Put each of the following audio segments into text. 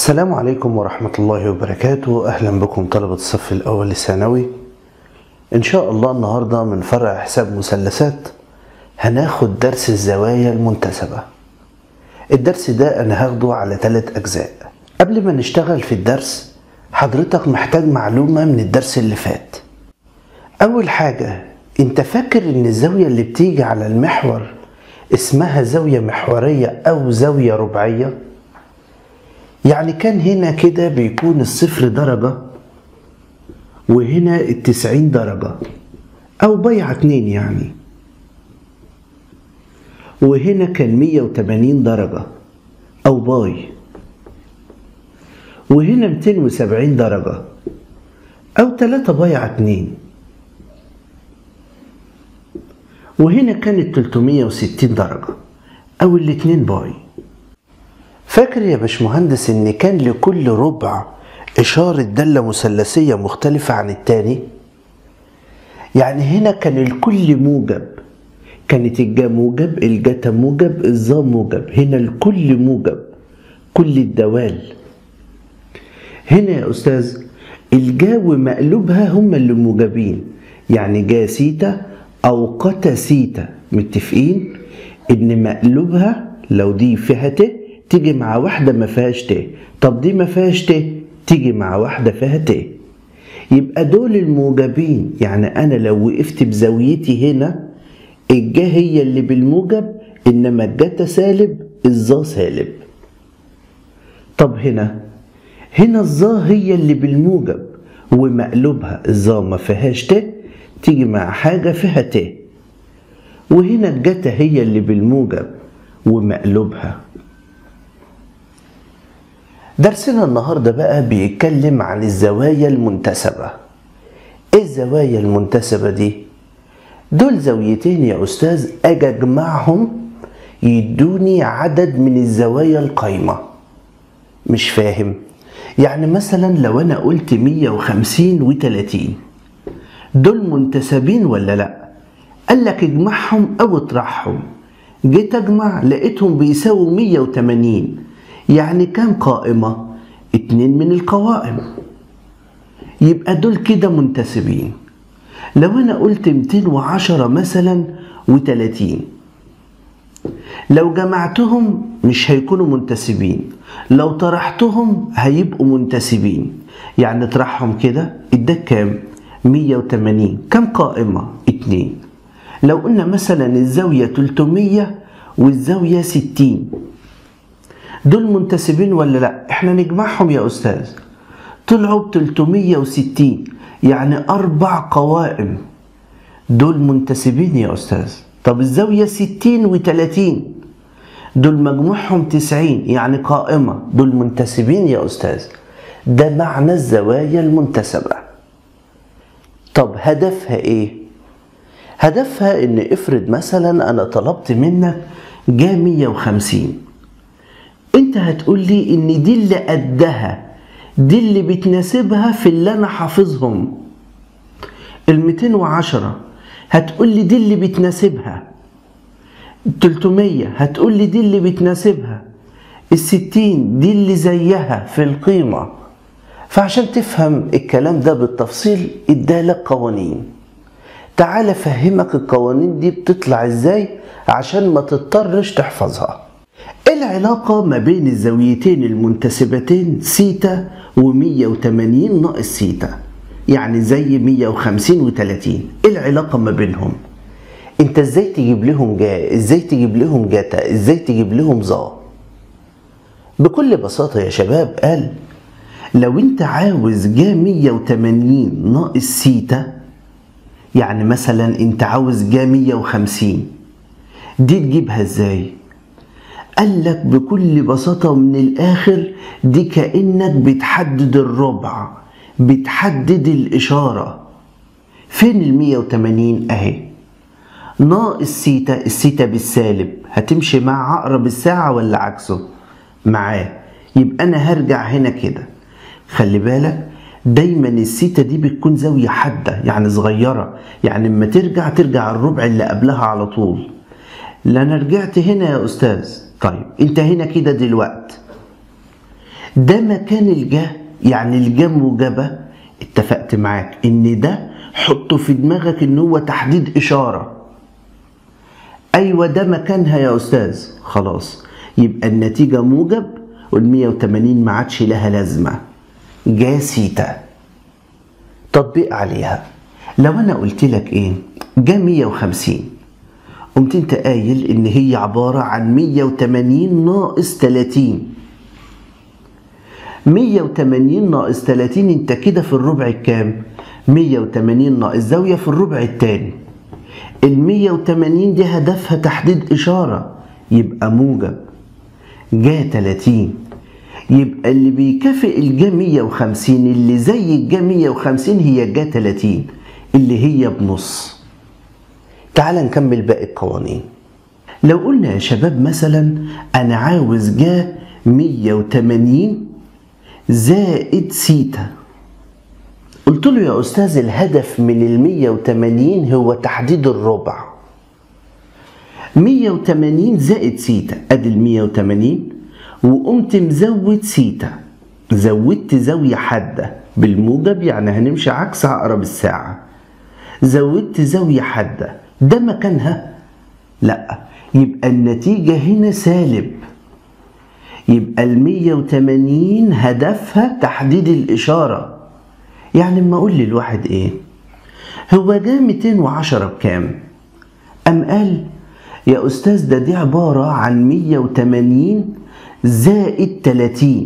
السلام عليكم ورحمة الله وبركاته أهلا بكم طلبة الصف الأول الثانوي إن شاء الله النهاردة من فرع حساب مثلثات هناخد درس الزوايا المنتسبة الدرس ده أنا هاخده على ثلاث أجزاء قبل ما نشتغل في الدرس حضرتك محتاج معلومة من الدرس اللي فات أول حاجة أنت فاكر إن الزاوية اللي بتيجي على المحور اسمها زاوية محورية أو زاوية رباعية؟ يعني كان هنا كده بيكون الصفر درجة وهنا التسعين درجة أو بيعة اتنين يعني وهنا كان مية وتمانين درجة أو باي وهنا ميتين وسبعين درجة أو تلاتة بيعة اتنين وهنا كانت تلتمية وستين درجة أو الاتنين باي فاكر يا باشمهندس ان كان لكل ربع اشارة دالة مثلثية مختلفة عن التاني يعني هنا كان الكل موجب كانت الجا موجب الجتا موجب الظا موجب هنا الكل موجب كل الدوال هنا يا استاذ الجا ومقلوبها هما اللي موجبين يعني جا سيتا او قتا سيتا متفقين ان مقلوبها لو دي فيها ت تيجي مع واحدة ما فيهاش ت طب دي ما فيهاش ت تيجي مع واحدة فيها ت يبقى دول الموجبين يعني أنا لو وقفت بزاويتي هنا الجا هي اللي بالموجب إنما الجتا سالب الظا سالب طب هنا هنا الظا هي اللي بالموجب ومقلوبها الظا ما فيهاش ت تيجي مع حاجة فيها ت وهنا الجتا هي اللي بالموجب ومقلوبها درسنا النهارده بقى بيتكلم عن الزوايا المنتسبة ايه الزوايا المنتسبة دي دول زاويتين يا استاذ اجي اجمعهم يدوني عدد من الزوايا القايمة مش فاهم يعني مثلا لو انا قلت 150 و30 دول منتسبين ولا لا قال لك اجمعهم او اطرحهم جيت اجمع لقيتهم بيساووا 180 يعني كام قائمة؟ اتنين من القوائم يبقى دول كده منتسبين لو أنا قلت 210 مثلا و30 لو جمعتهم مش هيكونوا منتسبين لو طرحتهم هيبقوا منتسبين يعني اطرحهم كده اداك كام 180 كم قائمة اتنين لو قلنا مثلا الزاوية 300 والزاوية 60 دول منتسبين ولا لا احنا نجمعهم يا استاذ طلعوا ب 360 يعني اربع قوائم دول منتسبين يا استاذ طب الزاوية 60 و30 دول مجموعهم 90 يعني قائمة دول منتسبين يا استاذ ده معنى الزوايا المنتسبة طب هدفها ايه هدفها ان افرض مثلا انا طلبت منك جا 150 انت هتقول لي ان دي اللي قدها دي اللي بتناسبها في اللي انا حافظهم ال 210 هتقول لي دي اللي بتناسبها ال 300 هتقول لي دي اللي بتناسبها ال 60 دي اللي زيها في القيمة فعشان تفهم الكلام ده بالتفصيل ادالك قوانين تعال افهمك القوانين دي بتطلع ازاي عشان ما تضطرش تحفظها ايه العلاقة ما بين الزاويتين المنتسبتين سيتا و180 ناقص سيتا يعني زي 150 و30 ايه العلاقة ما بينهم انت ازاي تجيب لهم جا ازاي تجيب لهم جاتا ازاي تجيب لهم ظا بكل بساطة يا شباب قال لو انت عاوز جا 180 ناقص سيتا يعني مثلا انت عاوز جا 150 دي تجيبها ازاي قال لك بكل بساطة من الآخر دي كأنك بتحدد الربع بتحدد الإشارة فين ال 180 أهي ناقص سيتا السيتا بالسالب هتمشي مع عقرب الساعة ولا عكسه معاه يبقى أنا هرجع هنا كده خلي بالك دايما السيتا دي بتكون زاوية حادة يعني صغيرة يعني اما ترجع ترجع الربع اللي قبلها على طول لا انا رجعت هنا يا استاذ طيب انت هنا كده دلوقت ده مكان الجا يعني الجا موجبة اتفقت معاك ان ده حطه في دماغك ان هو تحديد اشارة ايوه ده مكانها يا استاذ خلاص يبقى النتيجة موجب وال 180 ما عادش لها لازمة جا سيتا تطبيق عليها لو انا قلت لك ايه جا 150 قمت انت قايل ان هي عبارة عن 180 ناقص 30 180 ناقص 30 انت كده في الربع الكام 180 ناقص زاوية في الربع التاني ال 180 دي هدفها تحديد إشارة يبقى موجب جا 30 يبقى اللي بيكافئ الجا 150 اللي زي الجا 150 هي جا 30 اللي هي بنص تعال نكمل باقي القوانين لو قلنا يا شباب مثلا انا عاوز جا 180 زائد سيتا قلت له يا استاذ الهدف من ال 180 هو تحديد الربع 180 زائد سيتا ادي ال 180 وقمت مزود سيتا زودت زاوية حادة بالموجب يعني هنمشي عكس عقرب الساعة زودت زاوية حادة ده مكانها لا يبقى النتيجة هنا سالب يبقى ال 180 هدفها تحديد الإشارة يعني اما أقول للواحد إيه هو ده 210 بكام أم قال يا أستاذ ده دي عبارة عن 180 زائد 30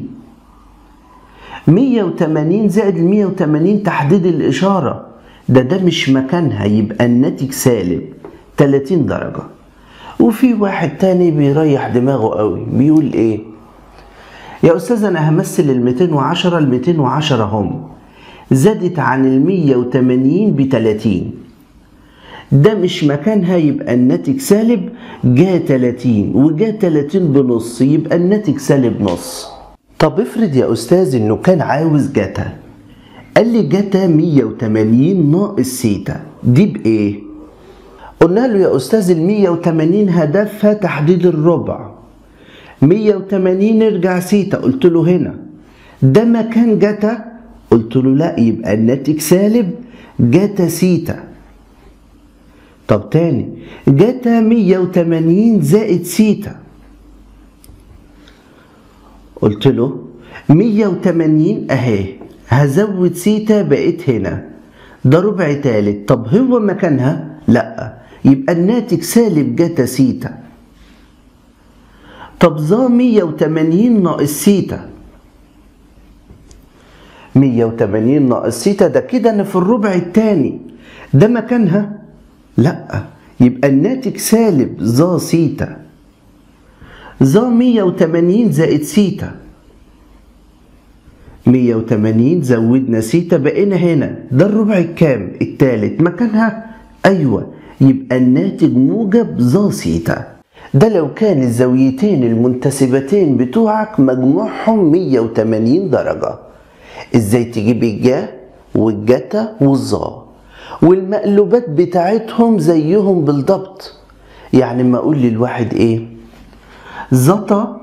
180 زائد ال 180 تحديد الإشارة ده ده مش مكانها يبقى الناتج سالب 30 درجة وفي واحد تاني بيريح دماغه قوي بيقول ايه يا استاذ انا همثل ال 210 ال 210 هم زادت عن ال 180 ب 30 ده مش مكانها يبقى الناتج سالب جا 30 وجا 30 بنص يبقى الناتج سالب نص طب افرض يا استاذ انه كان عاوز جتا قال لي جتا 180 ناقص سيتا دي بايه قلنا له يا استاذ ال 180 هدفها تحديد الربع 180 ارجع سيتا قلت له هنا ده مكان جتا قلت له لا يبقى الناتج سالب جتا سيتا طب تاني جتا 180 زائد سيتا قلت له 180 اهي هزود سيتا بقيت هنا ده ربع تالت طب هو مكانها لا يبقى الناتج سالب جتا سيتا طب ظا 180 ناقص سيتا 180 ناقص سيتا ده كده انا في الربع التاني ده مكانها لا يبقى الناتج سالب ظا سيتا ظا 180 زائد سيتا 180 زودنا سيتا بقينا هنا ده الربع الكام التالت مكانها ايوه يبقى الناتج موجب ظا سيتا ده لو كان الزاويتين المنتسبتين بتوعك مجموعهم 180 درجة ازاي تجيب الجا والجتا والظا والمقلوبات بتاعتهم زيهم بالضبط يعني ما اقول للواحد ايه زتا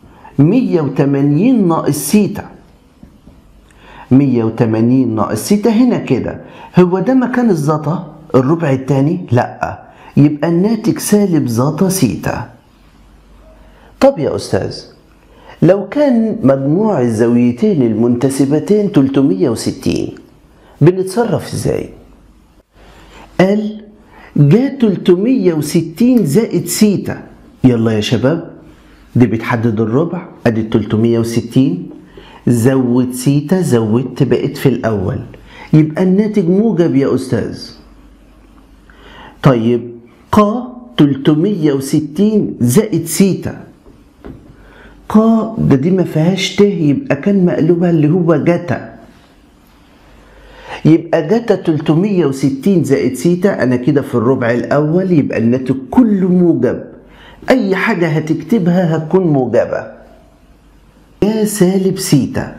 180 ناقص سيتا 180 ناقص سيتا هنا كده هو ده مكان الزتا الربع التاني لا يبقى الناتج سالب زتا سيتا طب يا أستاذ لو كان مجموع الزاويتين المنتسبتين 360 بنتصرف ازاي قال جا 360 زائد سيتا يلا يا شباب دي بتحدد الربع ادي 360 زود سيتا زودت بقيت في الاول يبقى الناتج موجب يا استاذ طيب قا 360 زائد سيتا قا ده دي ما فيهاش ت يبقى كان مقلوبها اللي هو جتا يبقى جتا 360 زائد سيتا انا كده في الربع الاول يبقى الناتج كله موجب اي حاجه هتكتبها هتكون موجبه جا سالب سيتا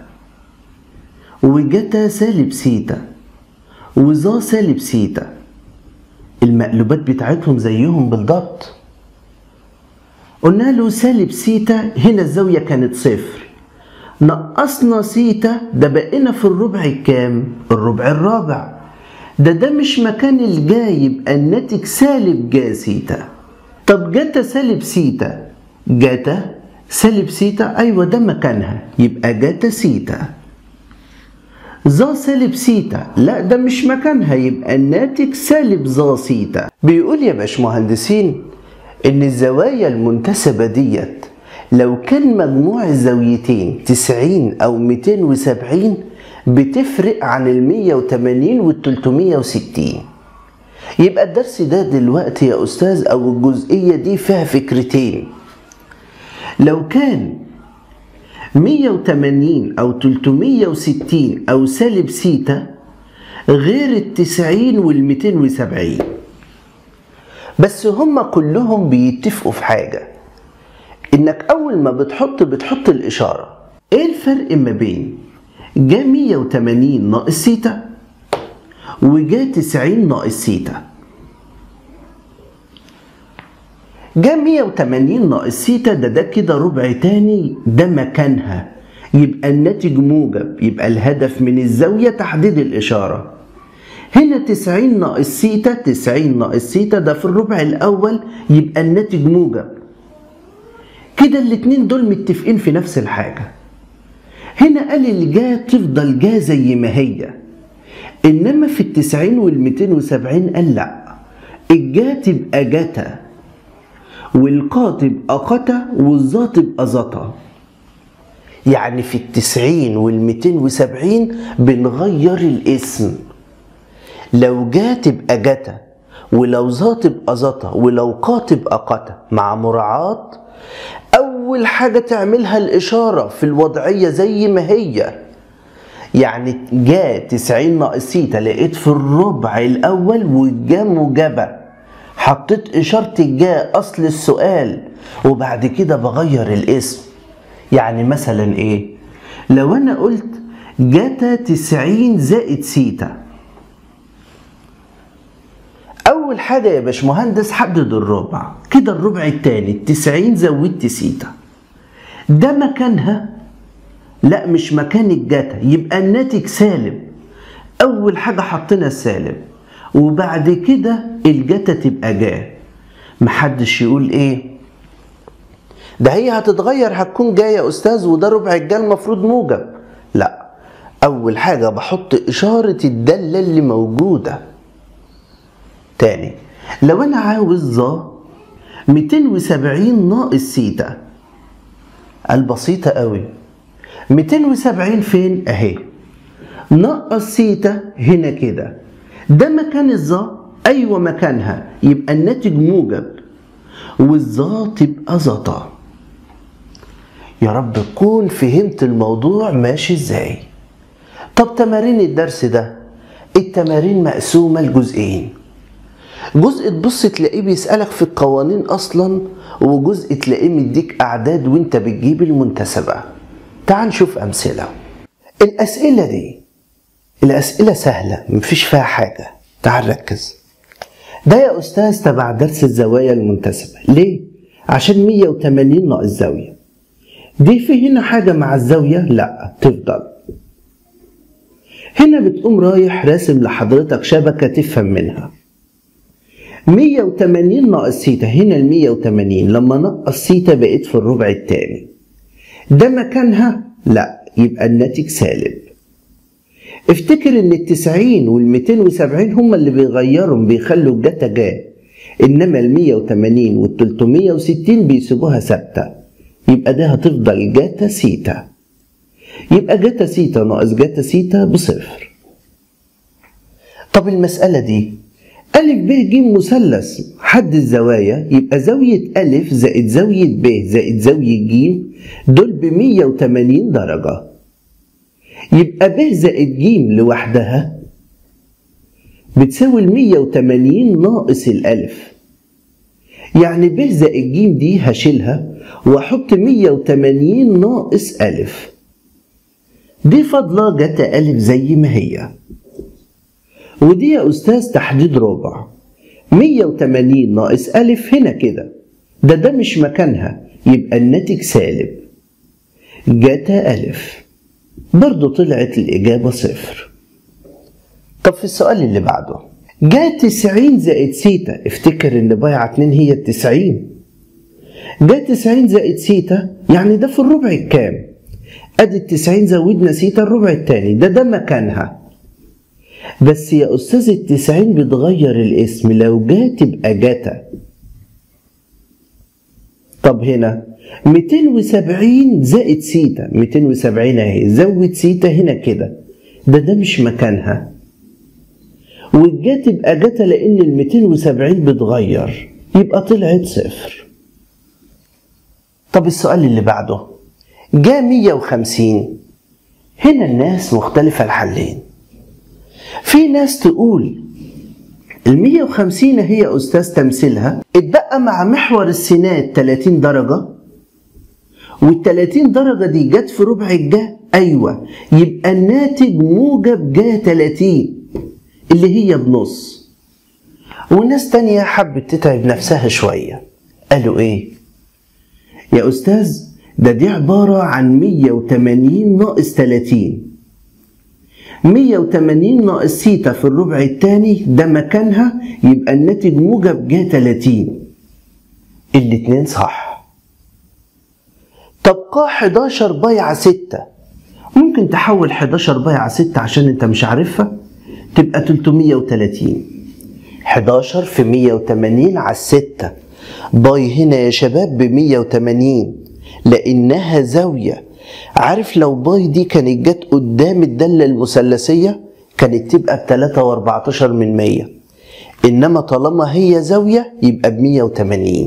وجتا سالب سيتا وظا سالب سيتا المقلوبات بتاعتهم زيهم بالضبط قلنا له سالب سيتا هنا الزاوية كانت صفر نقصنا سيتا ده بقينا في الربع الكام الربع الرابع ده ده مش مكان الجا يبقى الناتج سالب جا سيتا طب جاتا سالب سيتا جاتا سالب سيتا ايوه ده مكانها يبقى جاتا سيتا ظا سالب سيتا لا ده مش مكانها يبقى الناتج سالب ظا سيتا بيقول يا باشمهندسين ان الزوايا المنتسبة ديت لو كان مجموع الزاويتين 90 او 270 بتفرق عن ال 180 وال 360 يبقى الدرس ده دلوقتي يا استاذ او الجزئية دي فيها فكرتين لو كان 180 أو 360 أو سالب سيتا غير التسعين والميتين وسبعين بس هما كلهم بيتفقوا في حاجة إنك أول ما بتحط بتحط الإشارة إيه الفرق ما بين جا 180 ناقص سيتا وجا 90 ناقص سيتا جا 180 ناقص سيتا ده ده كده ربع تاني ده مكانها يبقى الناتج موجب يبقى الهدف من الزاوية تحديد الإشارة هنا 90 ناقص سيتا 90 ناقص سيتا ده في الربع الأول يبقى الناتج موجب كده الاتنين دول متفقين في نفس الحاجة هنا قال الجا تفضل جا زي ما هي إنما في التسعين والميتين وسبعين قال لأ الجا تبقى جتا والقا تبقى قتا والظا تبقى زتا يعني في التسعين والميتين وسبعين بنغير الاسم لو جا تبقى جتا ولو ظا تبقى زتا ولو قا تبقى قتا مع مراعاة أول حاجة تعملها الإشارة في الوضعية زي ما هي يعني جا 90 ناقص سيتا لقيت في الربع الأول والجا موجبة حطيت إشارة الجا أصل السؤال وبعد كده بغير الاسم يعني مثلا إيه لو أنا قلت جاتا 90 زائد سيتا أول حاجة يا باشمهندس حدد الربع كده الربع التاني التسعين زودت سيتا ده مكانها لا مش مكان الجاتا يبقى الناتج سالب أول حاجة حطينا السالب وبعد كده الجاتا تبقى جا محدش يقول ايه ده هي هتتغير هتكون جاية يا أستاذ وده ربع الجا المفروض موجب لا أول حاجة بحط إشارة الدالة اللي موجودة تاني لو انا عاوز ظا 270 ناقص سيتا البسيطة قوي 270 فين اهي نقص سيتا هنا كده ده مكان الظا ايوه مكانها يبقى الناتج موجب والظا تبقى زتا يا رب تكون فهمت الموضوع ماشي ازاي طب تمارين الدرس ده التمارين مقسومة لجزئين جزء تبص تلاقيه بيسألك في القوانين أصلا وجزء تلاقيه مديك أعداد وانت بتجيب المنتسبة تعال نشوف أمثلة الأسئلة دي الأسئلة سهلة مفيش فيها حاجة تعال ركز ده يا أستاذ تبع درس الزوايا المنتسبة ليه؟ عشان 180 ناقص زاوية دي في هنا حاجة مع الزاوية؟ لا تفضل هنا بتقوم رايح راسم لحضرتك شبكة تفهم منها 180 ناقص سيتا هنا ال 180 لما نقص سيتا بقيت في الربع التاني ده مكانها لا يبقى الناتج سالب افتكر ان ال 90 وال 270 هما اللي بيغيروا بيخلوا الجتا جا انما ال 180 وال 360 بيسيبوها ثابته يبقى ده هتفضل جاتا سيتا يبقى جاتا سيتا ناقص جاتا سيتا بصفر طب المسألة دي ألف ب ج مثلث حد الزوايا يبقى زاوية ألف زائد زاوية ب زائد زاوية ج دول ب 180 درجة يبقى ب زائد ج لوحدها بتساوي ال 180 ناقص الألف يعني ب زائد ج دي هشيلها وأحط 180 ناقص ألف دي فاضلة جتا ألف زي ما هي ودي يا أستاذ تحديد ربع 180 ناقص ألف هنا كده ده ده مش مكانها يبقى الناتج سالب جتا ألف برضو طلعت الإجابة صفر طب في السؤال اللي بعده جا تسعين زائد سيتا افتكر ان بايعة اتنين هي التسعين جا تسعين زائد سيتا يعني ده في الربع الكام ادي التسعين زودنا سيتا الربع التاني ده ده مكانها بس يا استاذ التسعين بتغير الاسم لو جا تبقى جتا طب هنا 270 زائد سيتا 270 اهي زود سيتا هنا كده ده ده مش مكانها والجا تبقى جتا لان ال 270 بتغير يبقى طلعت صفر طب السؤال اللي بعده جا 150 هنا الناس مختلفة الحلين في ناس تقول ال 150 هي أستاذ تمثيلها اتبقى مع محور السينات 30 درجة وال 30 درجة دي جت في ربع الجا أيوة يبقى الناتج موجب جا 30 اللي هي بنص وناس تانية حبت تتعب نفسها شوية قالوا إيه؟ يا أستاذ ده دي عبارة عن 180 ناقص 30 180 ناقص سيتا في الربع الثاني ده مكانها يبقى الناتج موجب جا 30 الاتنين صح طب قا 11 بايعة 6 ممكن تحول 11 بايعة 6 عشان انت مش عارفها تبقى 330 11 في 180 على 6 باي هنا يا شباب ب 180 لانها زاويه عارف لو باي دي كانت جت قدام الدالة المثلثية كانت تبقى ب 3 و14 من 100 إنما طالما هي زاوية يبقى ب 180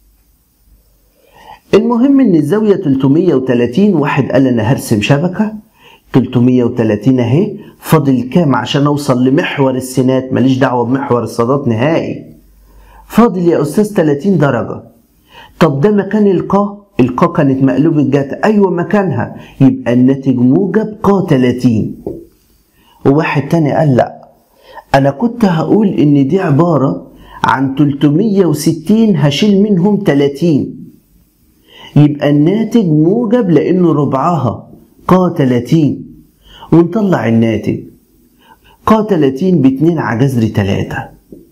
المهم إن الزاوية 330 واحد قال أنا هرسم شبكة 330 أهي فاضل كام عشان أوصل لمحور السينات ماليش دعوة بمحور الصادات نهائي فاضل يا أستاذ 30 درجة طب ده مكان القا القا كانت مقلوب الجاتا ايوه مكانها يبقى الناتج موجب قا 30 وواحد تاني قال لا انا كنت هقول ان دي عبارة عن 360 هشيل منهم 30 يبقى الناتج موجب لانه ربعها قا 30 ونطلع الناتج قا 30 ب 2 على جذر 3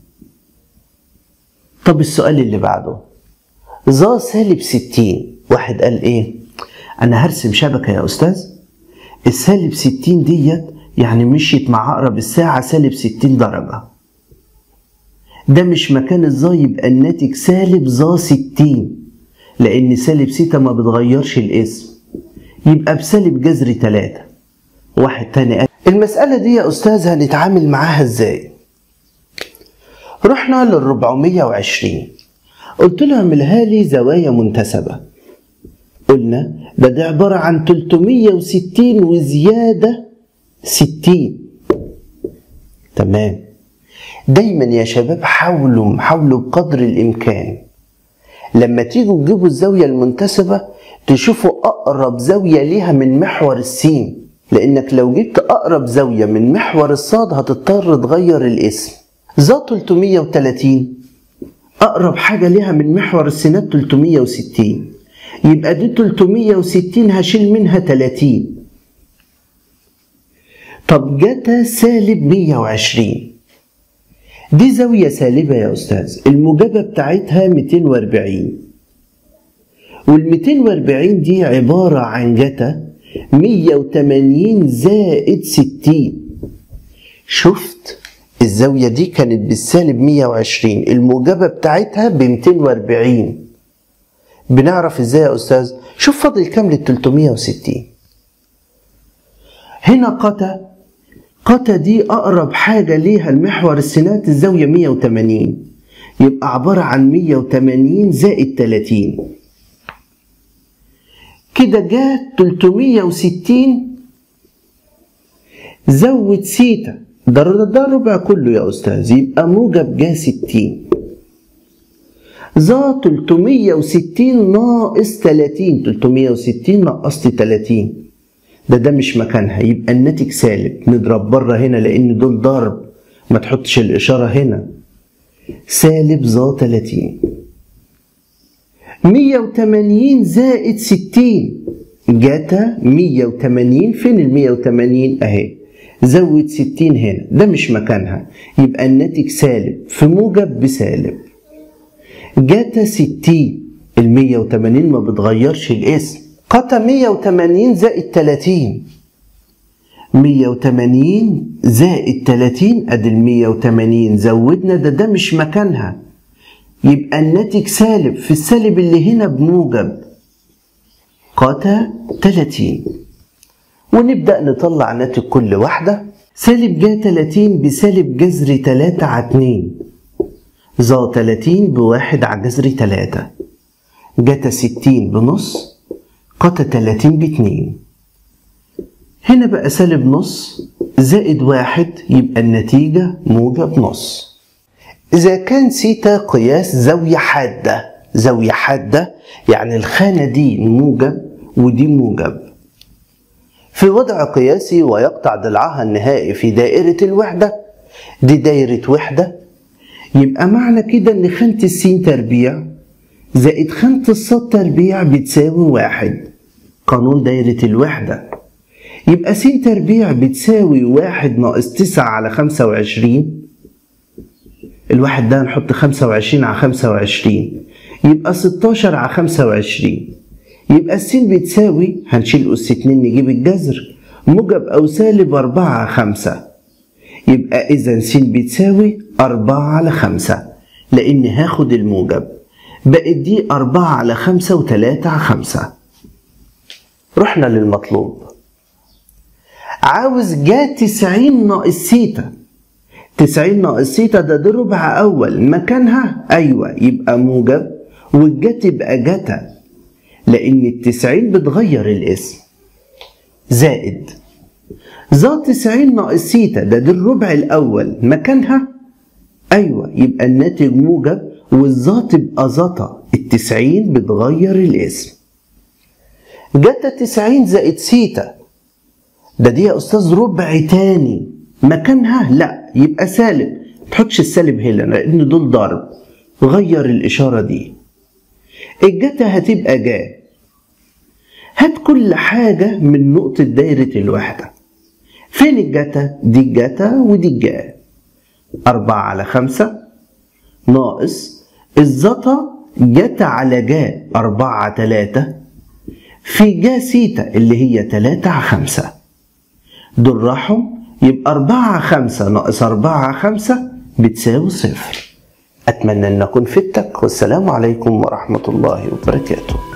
طب السؤال اللي بعده ظا سالب 60 واحد قال ايه انا هرسم شبكه يا استاذ السالب 60 ديت يعني مشيت مع عقرب الساعه سالب 60 درجه ده مش مكان الظا يبقى الناتج سالب ظا 60 لان سالب سيتا ما بتغيرش الاسم يبقى بسالب جذر 3 واحد تاني قال المسألة دي يا أستاذ هنتعامل معاها إزاي؟ رحنا لل 420 قلت له اعملها لي زوايا منتسبة قلنا ده ده عبارة عن 360 وزيادة 60 تمام دايما يا شباب حاولوا حاولوا بقدر الإمكان لما تيجوا تجيبوا الزاوية المنتسبة تشوفوا أقرب زاوية ليها من محور السين لأنك لو جبت أقرب زاوية من محور الصاد هتضطر تغير الاسم ذا 330 أقرب حاجة ليها من محور السينات 360 يبقى دي 360 هشيل منها 30 طب جتا سالب 120 دي زاوية سالبة يا أستاذ الموجبة بتاعتها 240 وال 240 دي عبارة عن جتا 180 زائد 60 شفت الزاوية دي كانت بالسالب 120 الموجبة بتاعتها ب 240 بنعرف ازاي يا استاذ شوف فاضل كام لل 360 هنا قتا قتا دي اقرب حاجة ليها المحور السينات الزاوية 180 يبقى عبارة عن 180 زائد 30 كده جات 360 زود سيتا ده ده ربع كله يا استاذ يبقى موجب جا 60 ذا 360 ناقص 30 360 نقصت 30 ده ده مش مكانها يبقى الناتج سالب نضرب بره هنا لان دول ضرب ما تحطش الاشاره هنا سالب ذا 30 180 زائد 60 جاتا 180 فين ال 180 اهي زود 60 هنا ده مش مكانها يبقى الناتج سالب في موجب بسالب جاتا 60 ال 180 ما بتغيرش الاسم قتا 180 زائد 30 180 زائد 30 ادي ال 180 زودنا ده ده مش مكانها يبقى الناتج سالب في السالب اللي هنا بموجب قتا 30 ونبدأ نطلع ناتج كل واحدة سالب جا 30 بسالب جذر 3 على 2 ظا 30 بواحد على جذر 3 جتا 60 بنص قتا 30 باتنين هنا بقى سالب نص زائد واحد يبقى النتيجة موجب نص إذا كان سيتا قياس زاوية حادة زاوية حادة يعني الخانة دي موجب ودي موجب في وضع قياسي ويقطع ضلعها النهائي في دائرة الوحدة دي دايرة وحدة يبقى معنى كده إن خانة السين تربيع زائد خانة الصاد تربيع بتساوي واحد قانون دايرة الوحدة يبقى س تربيع بتساوي واحد ناقص تسعة على خمسة وعشرين الواحد ده هنحط خمسة وعشرين على خمسة وعشرين يبقى ستاشر على خمسة وعشرين يبقى السين بتساوي هنشيل أس اتنين نجيب الجذر موجب أو سالب أربعة على خمسة يبقى إذا س بتساوي أربعة على خمسة لأن هاخد الموجب بقت دي أربعة على خمسة وتلاتة على خمسة رحنا للمطلوب عاوز جا تسعين ناقص سيتا تسعين ناقص سيتا ده ده ربع أول مكانها أيوة يبقى موجب والجا تبقى جتا لأن التسعين بتغير الاسم زائد ظا تسعين ناقص سيتا ده ده الربع الأول مكانها أيوة يبقى الناتج موجب والظا تبقى زتا التسعين بتغير الاسم جتا تسعين زائد سيتا ده دي يا أستاذ ربع تاني مكانها لا يبقى سالب تحطش السالب هنا لأن دول ضرب غير الإشارة دي الجتا هتبقى جا هات كل حاجة من نقطة دايرة الوحدة فين الجتا؟ دي الجتا ودي الجا أربعة على خمسة ناقص الزتا جتا على جا أربعة على تلاتة في جا سيتا اللي هي تلاتة على خمسة دول راحوا يبقى أربعة على خمسة ناقص أربعة على خمسة بتساوي صفر أتمنى أن أكون فدتك والسلام عليكم ورحمة الله وبركاته